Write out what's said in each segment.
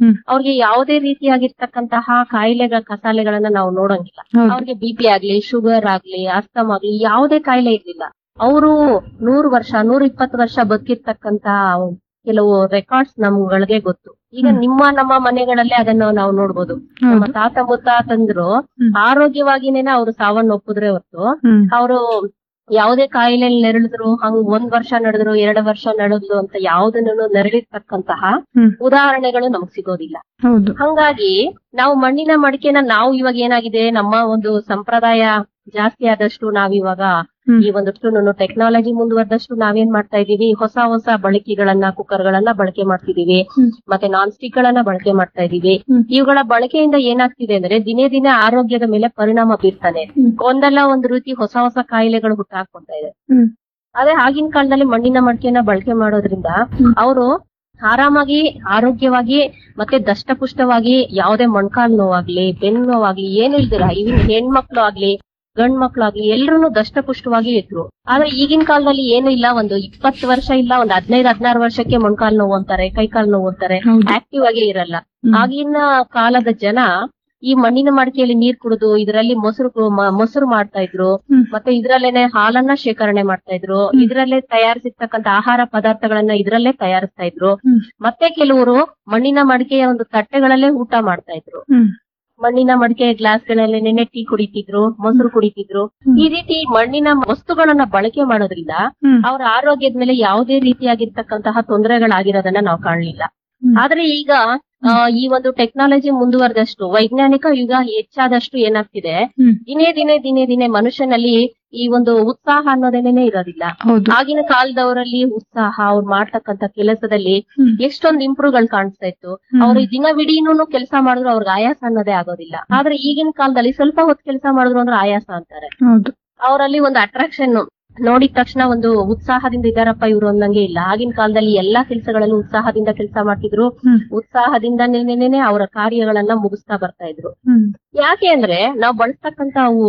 ಹ್ಮ್. ಅವ್ರಿಗೆ ಯಾವುದೇ ರೀತಿಯಾಗಿರ್ತಕ್ಕಂತಹ ಕಾಯಿಲೆಗಳ ಕಸಾಲೆಗಳನ್ನ ನಾವು ನೋಡಂಗಿಲ್ಲ ಹೌದು ಅವ್ರಿಗೆ ಬಿ ಪಿ ಆಗ್ಲಿ ಶುಗರ್ ಆಗ್ಲಿ ಅಸ್ತಮ್ ಆಗ್ಲಿ ಯಾವುದೇ ಕಾಯಿಲೆ ಇರ್ಲಿಲ್ಲ ಅವರು ನೂರು ವರ್ಷ ನೂರ ಇಪ್ಪತ್ತು ವರ್ಷ ಬದುಕಿರ್ತಕ್ಕಂತ ಕೆಲವು ರೆಕಾರ್ಡ್ಸ್ ನಮ್ಗಳಿಗೆ ಗೊತ್ತು ಈಗ ಹ್ಮ್. ನಿಮ್ಮ ನಮ್ಮ ಮನೆಗಳಲ್ಲೇ ಅದನ್ನ ನಾವು ನೋಡ್ಬೋದು ನಮ್ಮ ಹೌದು ತಾತ ಮುತ್ತಾತಂದ್ರು ಹ್ಮ್. ಆರೋಗ್ಯವಾಗಿನೇನೆ ಅವ್ರು ಸಾವನ್ನೊಪ್ಪಿದ್ರೆ ಹೊರತು ಹ್ಮ್ ಅವರು ಯಾವುದೇ ಕಾಯಿಲೆ ನೆರಳಿದ್ರು ಹಂಗ್ ಒಂದ್ ವರ್ಷ ನಡೆದ್ರು ಎರಡು ವರ್ಷ ನಡೆದ್ರು ಅಂತ ಯಾವ್ದನ್ನು ನೆರಳಿರ್ತಕ್ಕಂತಹ ಹ್ಮ್. ಉದಾಹರಣೆಗಳು ನಮಗ್ ಸಿಗೋದಿಲ್ಲ ಹೌದು ಹಂಗಾಗಿ ನಾವು ಮಣ್ಣಿನ ಮಡಿಕೆನ ನಾವು ಇವಾಗ ಏನಾಗಿದೆ ನಮ್ಮ ಒಂದು ಸಂಪ್ರದಾಯ ಜಾಸ್ತಿ ಆದಷ್ಟು ನಾವಿವಾಗ ಹ್ಮ್. ಈ ಒಂದಷ್ಟು ಟೆಕ್ನಾಲಜಿ ಮುಂದುವರೆದಷ್ಟು ನಾವೇನ್ ಮಾಡ್ತಾ ಇದೀವಿ ಹೊಸ ಹೊಸ ಬಳಕೆಗಳನ್ನ ಕುಕ್ಕರ್ ಗಳನ್ನ ಬಳಕೆ ಮಾಡ್ತಿದೀವಿ ಹ್ಮ್. ಮತ್ತೆ ನಾನ್ ಸ್ಟಿಕ್ ಗಳನ್ನ ಬಳಕೆ ಮಾಡ್ತಾ ಇದೀವಿ ಹ್ಮ್. ಇವುಗಳ ಬಳಕೆಯಿಂದ ಏನಾಗ್ತಿದೆ ಅಂದ್ರೆ ದಿನೇ ದಿನೇ ಆರೋಗ್ಯದ ಮೇಲೆ ಪರಿಣಾಮ ಬೀರ್ತಾನೆ ಹ್ಮ್. ಒಂದಲ್ಲ ಒಂದು ರೀತಿ ಹೊಸ ಹೊಸ ಕಾಯಿಲೆಗಳು ಹುಟ್ಟಾಕೊಂತ ಇದೆ ಹ್ಮ್. ಅದೇ ಆಗಿನ ಕಾಲದಲ್ಲಿ ಮಣ್ಣಿನ ಮಡಿಕೆನ ಬಳಕೆ ಮಾಡೋದ್ರಿಂದ ಹ್ಮ್. ಅವರು ಆರಾಮಾಗಿ ಆರೋಗ್ಯವಾಗಿ ಮತ್ತೆ ದಷ್ಟಪುಷ್ಟವಾಗಿ ಯಾವುದೇ ಮೊಣಕಾಲ್ ನೋವಾಗ್ಲಿ ಬೆನ್ನು ನೋವಾಗ್ಲಿ ಏನು ಇಲ್ದಿರ ಇವನ್ ಹೆಣ್ಮಕ್ಳು ಆಗ್ಲಿ ಗಂಡ್ ಮಕ್ಳು ಆಗ್ಲಿ ಎಲ್ರು ದಷ್ಟಪುಷ್ಟವಾಗಿ ಇದ್ರು ಆದ್ರೆ ಈಗಿನ ಕಾಲದಲ್ಲಿ ಏನು ಇಲ್ಲ ಒಂದು ಇಪ್ಪತ್ತು ವರ್ಷ ಇಲ್ಲ ಒಂದು ಹದಿನೈದು ಹದಿನಾರು ವರ್ಷಕ್ಕೆ ಮೊಣಕಾಲ್ ನೋವು ಅಂತಾರೆ ಕೈಕಾಲ್ ನೋವು ಅಂತಾರೆ ಹೌದು ಆಕ್ಟಿವ್ ಆಗೇ ಇರಲ್ಲ ಹ್ಮ್. ಆಗಿನ ಕಾಲದ ಜನ ಈ ಮಣ್ಣಿನ ಮಡಿಕೆಯಲ್ಲಿ ನೀರ್ ಕುಡಿದು ಇದರಲ್ಲಿ ಮೊಸರು ಕು- ಮ- ಮೊಸರು ಮಾಡ್ತಾ ಇದ್ರು ಹ್ಮ್. ಮತ್ತೆ ಇದ್ರಲ್ಲೇನೆ ಹಾಲನ್ನ ಶೇಖರಣೆ ಮಾಡ್ತಾ ಇದ್ರು ಹ್ಮ್. ಇದ್ರಲ್ಲೇ ತಯಾರಿಸಿರ್ತಕ್ಕಂತ ಆಹಾರ ಪದಾರ್ಥಗಳನ್ನ ಇದ್ರಲ್ಲೇ ತಯಾರಿಸ್ತಾ ಇದ್ರು ಹ್ಮ್. ಮತ್ತೆ ಕೆಲವರು ಮಣ್ಣಿನ ಮಡಿಕೆಯ ಒಂದು ತಟ್ಟೆಗಳಲ್ಲೇ ಊಟ ಮಾಡ್ತಾ ಇದ್ರು ಹ್ಮ್. ಮಣ್ಣಿನ ಮಡಿಕೆ ಗ್ಲಾಸ್ಗಳಲ್ಲಿ ನೆನೆ ಟೀ ಕುಡಿತಿದ್ರು ಮೊಸರು ಕುಡಿತಿದ್ರು ಹ್ಮ್. ಈ ರೀತಿ ಮಣ್ಣಿನ ವಸ್ತುಗಳನ್ನ ಬಳಕೆ ಮಾಡೋದ್ರಿಂದ ಹ್ಮ್. ಅವರ ಆರೋಗ್ಯದ ಮೇಲೆ ಯಾವುದೇ ರೀತಿಯಾಗಿರ್ತಕ್ಕಂತಹ ತೊಂದರೆಗಳಾಗಿರೋದನ್ನ ನಾವು ಕಾಣಲಿಲ್ಲ ಹ್ಮ್. ಆದ್ರೆ ಈಗ ಆ, ಈ ಒಂದು ಟೆಕ್ನಾಲಜಿ ಮುಂದುವರೆದಷ್ಟು ವೈಜ್ಞಾನಿಕ ಯುಗ ಹೆಚ್ಚಾದಷ್ಟು ಏನಾಗ್ತಿದೆ ಹ್ಮ್. ದಿನೇ ದಿನೇ ದಿನೇ ದಿನೇ ಮನುಷ್ಯನಲ್ಲಿ ಈ ಒಂದು ಉತ್ಸಾಹ ಅನ್ನೋದೇನೆ ಇರೋದಿಲ್ಲ ಹೌದು ಆಗಿನ ಕಾಲದವರಲ್ಲಿ ಉತ್ಸಾಹ ಅವ್ರು ಮಾಡ್ತಕ್ಕಂತ ಕೆಲಸದಲ್ಲಿ ಹ್ಮ್. ಎಷ್ಟೊಂದು ಇಂಪ್ರೂವ್ ಗಳು ಕಾಣಿಸ್ತಾ ಇತ್ತು ಹ್ಮ್. ಅವ್ರು ದಿನವಿಡೀನು ಕೆಲಸ ಮಾಡಿದ್ರು ಅವ್ರಿಗೆ ಆಯಾಸ ಅನ್ನೋದೇ ಆಗೋದಿಲ್ಲ ಆದ್ರೆ ಈಗಿನ ಕಾಲದಲ್ಲಿ ಸ್ವಲ್ಪ ಹೊತ್ತು ಕೆಲಸ ಮಾಡಿದ್ರು ಅಂದ್ರೆ ಆಯಾಸ ಅಂತಾರೆ ಹೌದು ಅವರಲ್ಲಿ ಒಂದು ಅಟ್ರಾಕ್ಷನ್ ನೋಡಿದ ತಕ್ಷಣ ಒಂದು ಉತ್ಸಾಹದಿಂದ ಇದಾರಪ್ಪ ಇವ್ರು ಅನ್ನಂಗೆ ಇಲ್ಲ ಆಗಿನ ಕಾಲದಲ್ಲಿ ಎಲ್ಲಾ ಕೆಲಸಗಳಲ್ಲೂ ಉತ್ಸಾಹದಿಂದ ಕೆಲಸ ಮಾಡ್ತಿದ್ರು ಹ್ಮ್. ಉತ್ಸಾಹದಿಂದ ನೆನೆನೆ ಅವರ ಕಾರ್ಯಗಳನ್ನ ಮುಗಿಸ್ತಾ ಬರ್ತಾ ಇದ್ರು ಹ್ಮ್ ಯಾಕೆ ಅಂದ್ರೆ ನಾವು ಬಳಸ್ತಕ್ಕಂತ ಅವು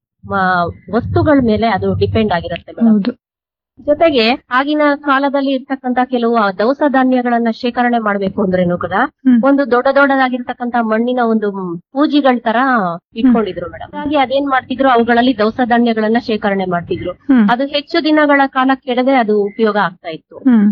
ಮ- ವಸ್ತುಗಳ ಮೇಲೆ ಅದು ಡಿಪೆಂಡ್ ಆಗಿರುತ್ತೆ ಮೇಡಮ್ ಹೌದು ಜೊತೆಗೆ ಆಗಿನ ಕಾಲದಲ್ಲಿ ಇರ್ತಕ್ಕಂತ ಕೆಲವು ಆ ದವಸ ಧಾನ್ಯಗಳನ್ನ ಶೇಖರಣೆ ಮಾಡ್ಬೇಕು ಅಂದ್ರೇನು ಕೂಡ ಹ್ಮ್. ಒಂದು ದೊಡ್ಡ ದೊಡ್ಡದಾಗಿರ್ತಕ್ಕಂತ ಮಣ್ಣಿನ ಒಂದು ಪೂಜಿಗಳ ತರ ಇಟ್ಕೊಂಡಿದ್ರು ಮೇಡಮ್ ಹಾಗೆ ಅದೇನ್ ಮಾಡ್ತಿದ್ರು ಅವುಗಳಲ್ಲಿ ದವಸ ಧಾನ್ಯಗಳನ್ನ ಶೇಖರಣೆ ಮಾಡ್ತಿದ್ರು ಹ್ಮ್. ಅದು ಹೆಚ್ಚು ದಿನಗಳ ಕಾಲ ಕೆಡದೆ ಅದು ಉಪಯೋಗ ಆಗ್ತಾ ಇತ್ತು ಹ್ಮ್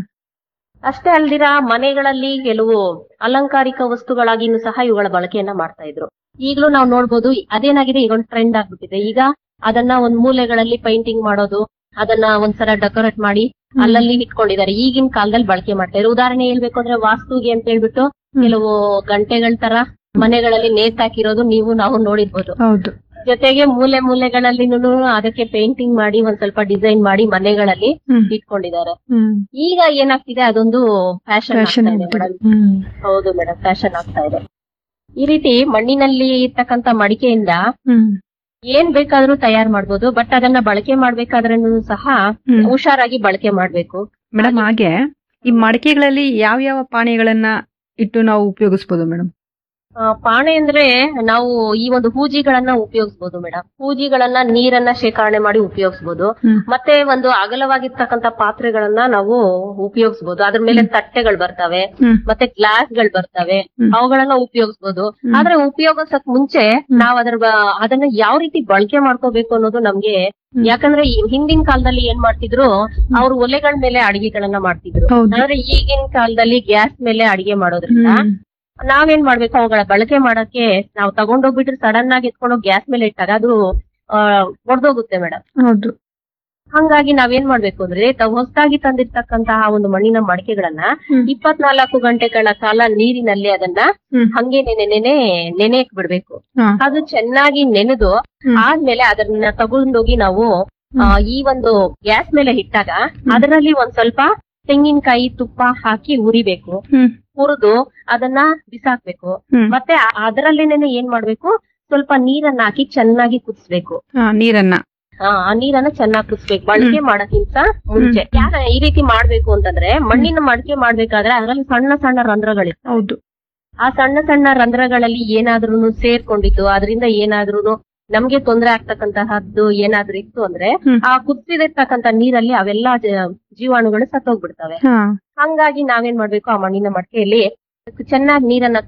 ಅಷ್ಟೇ ಅಲ್ದಿರ ಮನೆಗಳಲ್ಲಿ ಕೆಲವು ಅಲಂಕಾರಿಕ ವಸ್ತುಗಳಾಗಿನೂ ಸಹ ಇವುಗಳ ಬಳಕೆಯನ್ನ ಮಾಡ್ತಾ ಇದ್ರು ಈಗಲೂ ನಾವು ನೋಡ್ಬೋದು ಅದೇನಾಗಿದೆ ಈಗ ಒಂದು ಟ್ರೆಂಡ್ ಆಗ್ಬಿಟ್ಟಿದೆ ಈಗ ಅದನ್ನ ಒಂದ್ ಮೂಲೆಗಳಲ್ಲಿ ಪೈಂಟಿಂಗ್ ಮಾಡೋದು ಅದನ್ನ ಒಂದ್ಸಲ ಡೆಕೋರೇಟ್ ಮಾಡಿ ಅಲ್ಲಲ್ಲಿ ಇಟ್ಕೊಂಡಿದ್ದಾರೆ ಈಗಿನ ಕಾಲದಲ್ಲಿ ಬಳಕೆ ಮಾಡ್ತಾ ಇದ್ರು ಉದಾಹರಣೆ ಹೇಳ್ಬೇಕು ಅಂದ್ರೆ ವಾಸ್ತುಗೆ ಅಂತ ಹೇಳ್ಬಿಟ್ಟು ಕೆಲವು ಗಂಟೆಗಳ ತರ ಮನೆಗಳಲ್ಲಿ ನೇತಾಕಿರೋದು ನೀವು ನಾವು ನೋಡಿರ್ಬೋದು ಹೌದು ಜೊತೆಗೆ ಮೂಲೆ ಮೂಲೆಗಳಲ್ಲಿ ಅದಕ್ಕೆ ಪೇಂಟಿಂಗ್ ಮಾಡಿ ಒಂದ್ ಸ್ವಲ್ಪ ಡಿಸೈನ್ ಮಾಡಿ ಮನೆಗಳಲ್ಲಿ ಹ್ಮ್ ಇಟ್ಕೊಂಡಿದ್ದಾರೆ ಹ್ಮ್ ಈಗ ಏನಾಗ್ತಿದೆ ಅದೊಂದು ಫ್ಯಾಷನ್ ಫ್ಯಾಷನ್ ಆಗ್ತಾ ಇದೆ ಮೇಡಮ್ ಹ್ಮ್ ಹೌದು ಮೇಡಮ್ ಫ್ಯಾಷನ್ ಆಗ್ತಾ ಇದೆ ಈ ರೀತಿ ಮಣ್ಣಿನಲ್ಲಿ ಇರ್ತಕ್ಕಂತ ಮಡಿಕೆಯಿಂದ ಹ್ಮ್ ಏನ್ ಬೇಕಾದ್ರೂ ತಯಾರು ಮಾಡ್ಬೋದು ಬಟ್ ಅದನ್ನ ಬಳಕೆ ಮಾಡ್ಬೇಕಾದ್ರೂ ಸಹ ಹ್ಮ್. ಹುಷಾರಾಗಿ ಬಳಕೆ ಮಾಡ್ಬೇಕು ಮೇಡಮ್ ಹಾಗೆ ಈ ಮಡಿಕೆಗಳಲ್ಲಿ ಯಾವ ಯಾವ ಪಾನೀಯಗಳನ್ನ ಇಟ್ಟು ನಾವು ಉಪಯೋಗಿಸಬಹುದು ಮೇಡಮ್ ಆ, ಪಾಣೆ ಅಂದ್ರೆ ನಾವು ಈ ಒಂದು ಹೂಜಿಗಳನ್ನ ಉಪಯೋಗಿಸಬಹುದು ಮೇಡಮ್ ಹೂಜಿಗಳನ್ನ ನೀರನ್ನ ಶೇಖರಣೆ ಮಾಡಿ ಉಪಯೋಗಿಸಬಹುದು ಹ್ಮ್. ಮತ್ತೆ ಒಂದು ಅಗಲವಾಗಿರ್ತಕ್ಕಂತ ಪಾತ್ರೆಗಳನ್ನ ನಾವು ಉಪಯೋಗಿಸಬಹುದು ಅದ್ರ ಮೇಲೆ ತಟ್ಟೆಗಳು ಬರ್ತವೆ ಹ್ಮ್. ಮತ್ತೆ ಗ್ಲಾಸ್ ಗಳು ಬರ್ತವೆ ಹ್ಮ್. ಅವುಗಳನ್ನ ಉಪಯೋಗಿಸಬಹುದು ಹ್ಮ್. ಆದ್ರೆ ಉಪಯೋಗಿಸಕ್ ಮುಂಚೆ ನಾವ್ ಅದ್ರ ಬ- ಅದನ್ನ ಯಾವ ರೀತಿ ಬಳಕೆ ಮಾಡ್ಕೋಬೇಕು ಅನ್ನೋದು ನಮ್ಗೆ ಹ್ಮ್. ಯಾಕಂದ್ರೆ ಈ ಹಿಂದಿನ ಕಾಲದಲ್ಲಿ ಏನ್ ಮಾಡ್ತಿದ್ರು ಅವ್ರು ಒಲೆಗಳ ಮೇಲೆ ಅಡಿಗೆಗಳನ್ನ ಮಾಡ್ತಿದ್ರು ಹೌದು ಆದ್ರೆ ಈಗಿನ ಕಾಲದಲ್ಲಿ ಗ್ಯಾಸ್ ಮೇಲೆ ಅಡಿಗೆ ಮಾಡೋದ್ರಿಂದ ಹ್ಮ್. ನಾವೇನ್ ಮಾಡ್ಬೇಕು ಅವುಗಳ ಬಳಕೆ ಮಾಡಕ್ಕೆ ನಾವು ತಗೊಂಡೋಗ್ಬಿಟ್ರೆ ಸಡನ್ ಆಗಿ ಎತ್ಕೊಂಡು ಗ್ಯಾಸ್ ಮೇಲೆ ಇಟ್ಟಾಗ ಅದು ಒಡೆದೋಗುತ್ತೆ ಮೇಡಮ್ ಹೌದು ಹಂಗಾಗಿ ನಾವೇನ್ ಮಾಡ್ಬೇಕು ಅಂದ್ರೆ ತಾವು ಹೊಸದಾಗಿ ತಂದಿರ್ತಕ್ಕಂತಹ ಒಂದು ಮಣ್ಣಿನ ಮಡಿಕೆಗಳನ್ನ ಹ್ಮ್. ಇಪ್ಪತ್ನಾಲ್ಕು ಗಂಟೆಗಳ ಕಾಲ ನೀರಿನಲ್ಲಿ ಅದನ್ನ ಹ್ಮ್. ಹಂಗೆ ನೆನೆ ನೆನೆ ನೆನೆಯಕ್ ಬಿಡ್ಬೇಕು ಹಾ. ಅದು ಚೆನ್ನಾಗಿ ನೆನೆದು ಹ್ಮ್. ಆದ್ಮೇಲೆ ಅದನ್ನ ತಗೊಂಡೋಗಿ ನಾವು ಆ, ಈ ಒಂದು ಗ್ಯಾಸ್ ಮೇಲೆ ಇಟ್ಟಾಗ ಅದರಲ್ಲಿ ಒಂದ್ ಸ್ವಲ್ಪ ತೆಂಗಿನಕಾಯಿ ತುಪ್ಪ ಹಾಕಿ ಉರಿಬೇಕು ಹ್ಮ್. ಹುರಿದು ಅದನ್ನ ಬಿಸಾಕ್ಬೇಕು ಹ್ಮ್. ಮತ್ತೆ ಆ- ಅದರಲ್ಲೇನೆ ಏನ್ ಮಾಡ್ಬೇಕು ಸ್ವಲ್ಪ ನೀರನ್ನ ಹಾಕಿ ಚೆನ್ನಾಗಿ ಕುದಿಸ್ಬೇಕು ಹಾ, ನೀರನ್ನ ಆ ಆ ನೀರನ್ನ ಚೆನ್ನಾಗಿ ಕುದಿಸ್ಬೇಕು ಬಳಕೆ ಮಾಡೋಕ್ಕಿಂತ ಮುಂಚೆ ಹ್ಮ್. ಯಾಕೆ ಈ ರೀತಿ ಮಾಡ್ಬೇಕು ಅಂತಂದ್ರೆ ಮಣ್ಣಿನ ಮಡಿಕೆ ಮಾಡ್ಬೇಕಾದ್ರೆ ಅದರಲ್ಲಿ ಸಣ್ಣ ಸಣ್ಣ ರಂಧ್ರಗಳಿರ್ತವೆ ಹೌದು ಆ ಸಣ್ಣ ಸಣ್ಣ ರಂಧ್ರಗಳಲ್ಲಿ ಏನಾದ್ರೂ ಸೇರ್ಕೊಂಡಿದ್ದು ಅದರಿಂದ ಏನಾದ್ರೂ ನಮ್ಗೆ ತೊಂದರೆ ಆಗ್ತಕ್ಕಂತಹದ್ದು ಏನಾದ್ರೂ ಇತ್ತು ಅಂದ್ರೆ ಹ್ಮ್. ಆ ಕುದಿಸಿದಿರ್ತಕ್ಕಂತ ನೀರಲ್ಲಿ ಅವೆಲ್ಲಾ ಜ- ಜೀವಾಣುಗಳು ಸತ್ತೋಗ್ಬಿಡ್ತವೆ ಹಾ ಹಂಗಾಗಿ ನಾವೇನ್ ಮಾಡ್ಬೇಕು ಆ ಮಣ್ಣಿನ ಮಡಿಕೆಯಲ್ಲಿ ಚೆನ್ನಾಗಿ ನೀರನ್ನ